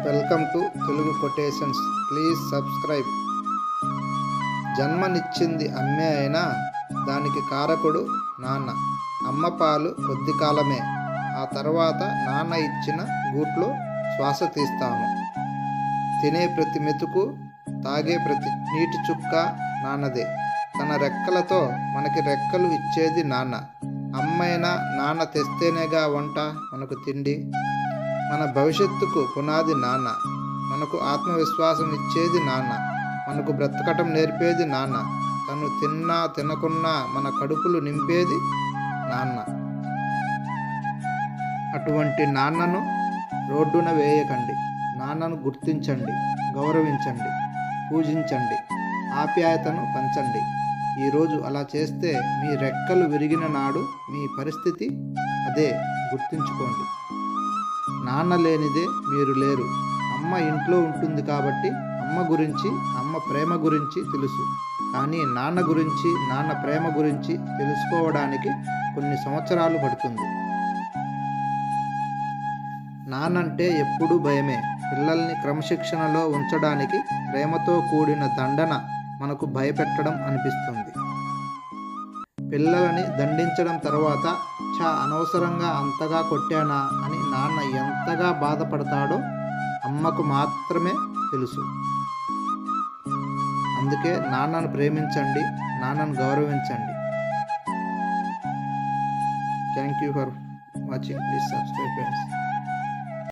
welcome to Telugu quotations please subscribe జన్మనిచ్చింది అమ్మే అయినా దానికి కారకుడు నాన్న అమ్మ పాలు కొద్ది కాలమే ఆ తర్వాత నాన్న ఇచ్చిన గూట్లో శ్వాస తీస్తాము తినే ప్రతి మెతుకు తాగే ప్రతి నీటి చుక్క నాన్నదే తన రెక్కలతో మనకి రెక్కలు ఇచ్చేది నాన్న అమ్మైనా నాన్న తెస్తేనేగా వంట మనకు తిండి మన భవిష్యత్తుకు పునాది నాన్న మనకు ఆత్మవిశ్వాసం ఇచ్చేది నాన్న మనకు బ్రతకటం నేర్పేది నాన్న తను తిన్నా తినకున్నా మన కడుపులు నింపేది నాన్న అటువంటి నాన్నను రోడ్డున వేయకండి నాన్నను గుర్తించండి గౌరవించండి పూజించండి ఆప్యాయతను పంచండి ఈరోజు అలా చేస్తే మీ రెక్కలు విరిగిన నాడు మీ పరిస్థితి అదే గుర్తుంచుకోండి నాన్న లేనిదే మీరు లేరు అమ్మ ఇంట్లో ఉంటుంది కాబట్టి అమ్మ గురించి అమ్మ ప్రేమ గురించి తెలుసు కానీ నాన్న గురించి నాన్న ప్రేమ గురించి తెలుసుకోవడానికి కొన్ని సంవత్సరాలు పడుతుంది నానంటే ఎప్పుడూ భయమే పిల్లల్ని క్రమశిక్షణలో ఉంచడానికి ప్రేమతో కూడిన దండన మనకు భయపెట్టడం అనిపిస్తుంది పిల్లలని దండించడం తర్వాత చా అనవసరంగా అంతగా కొట్టానా అని నాన్న ఎంతగా బాధపడతాడో అమ్మకు మాత్రమే తెలుసు అందుకే నాన్నను ప్రేమించండి నాన్నను గౌరవించండి thank you for watching please subscribe friends